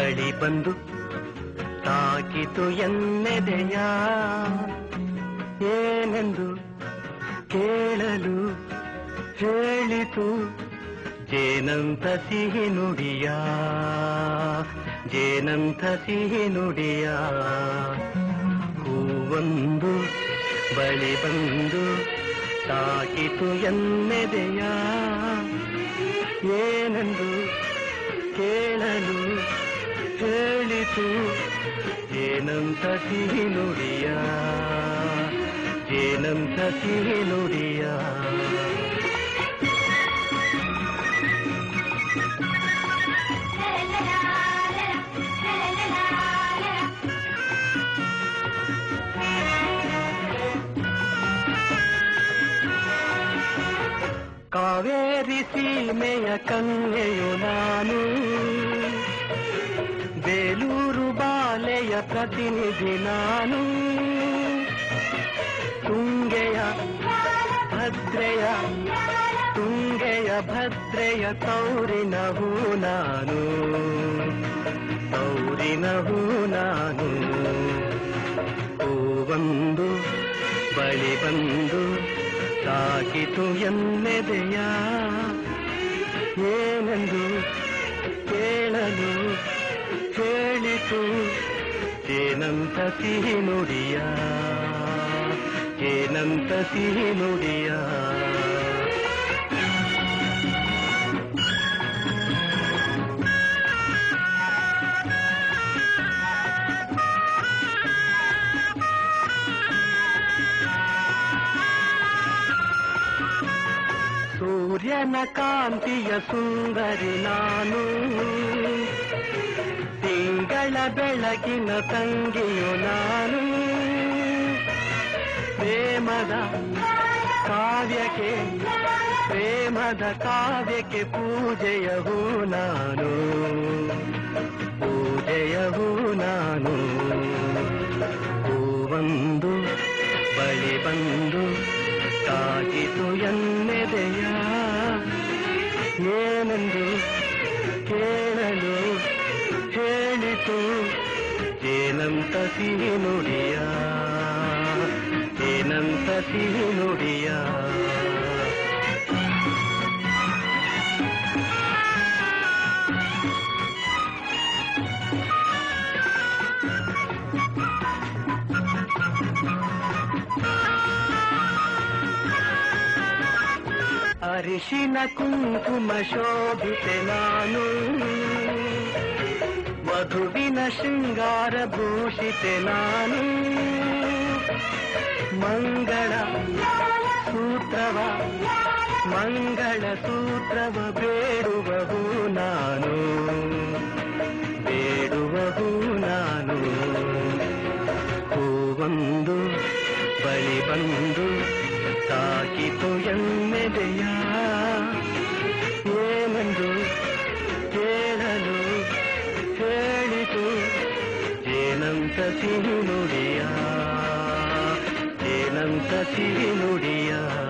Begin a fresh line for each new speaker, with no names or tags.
ಬಳಿ ಬಂದು ತಾಕಿತು ಎನ್ನೆದೆಯ ಏನೆಂದು ಕೇಳಲು ಹೇಳಿತು ಜೇನಂತ ಸಿಹಿ ನುಡಿಯ ಜೇನಂತ ಸಿಹಿ ನುಡಿಯ ಹೂವೊಂದು ಬಳಿ ಬಂದು ತಾಕಿತು ಎನ್ನೆದೆಯ ಏನೆಂದು ಕೇಳಲು ಹೇಳಿತು ಏನಂತ ಸಿಹಿ ನುಡಿಯ ಏನಂತ ಸಿಹಿ ನುಡಿಯ ಕಾವೇರಿ ಸೀಮೆಯ ಕನ್ಯೆಯು ನಾನು ಬೇಲೂರು ಬಾಲೆಯ ಪ್ರತಿನಿಧಿ ನಾನು ತುಂಗೆಯ ಭದ್ರೆಯ ತುಂಗೆಯ ಭದ್ರೆಯ ತೌರಿನವು ನಾನು ತೌರಿನವು ನಾನು ಹೂವೊಂದು ಬಳಿ ಬಂದು ತಾಕಿತು ಎನ್ನೆದೆಯ ಏನೆಂದು ಕೇಳಲು ಹೇಳಿತು ಏನಂತ ಸಿಹಿ ನುಡಿಯ ಏನಂತ ಸಿಹಿ ನುಡಿಯ ಸೂರ್ಯನ ಕಾಂತಿಯ ಸುಂದರಿ ನಾನು ತಿಂಗಳ ಬೆಳಗಿನ ತಂಗಿಯು ನಾನು ಪ್ರೇಮದ ಕಾವ್ಯಕ್ಕೆ ಪ್ರೇಮದ ಕಾವ್ಯಕ್ಕೆ ಪೂಜೆಯವು ನಾನು ಪೂಜೆಯವು ನಾನು ಹೂವೊಂದು ಬಳಿ ಬಂದು ತಾಗಿತು ಎನ್ನೆದೆಯ ಏನೆಂದು ಕೇಳಲು ಹೇಳಿತು ಏನಂತ ಸಿಹಿ ನುಡಿಯ ಏನಂತ ಸಿಹಿ ನುಡಿಯ ಅರಿಶಿನ ಕುಂಕುಮ ಶೋಭಿತೆ ನಾನು ವಧುವಿನ ಶೃಂಗಾರ ಭೂಷಿತೆ ನಾನು ಮಂಗಳ ಸೂತ್ರವ ಮಂಗಳ ಸೂತ್ರವ ಬೇಡುವವು ನಾನು ಬೇಡುವವು ನಾನು ಹೂವೊಂದು ಬಳಿ ಬಂದು ತಾಕಿತು ಎನ್ನೆದೆಯ ಏನೆಂದು ಕೇಳಲು ಹೇಳಿತು ಏನಂತ ಸಿಹಿ ನುಡಿಯ ಏನಂತ ಸಿಹಿ ನುಡಿಯ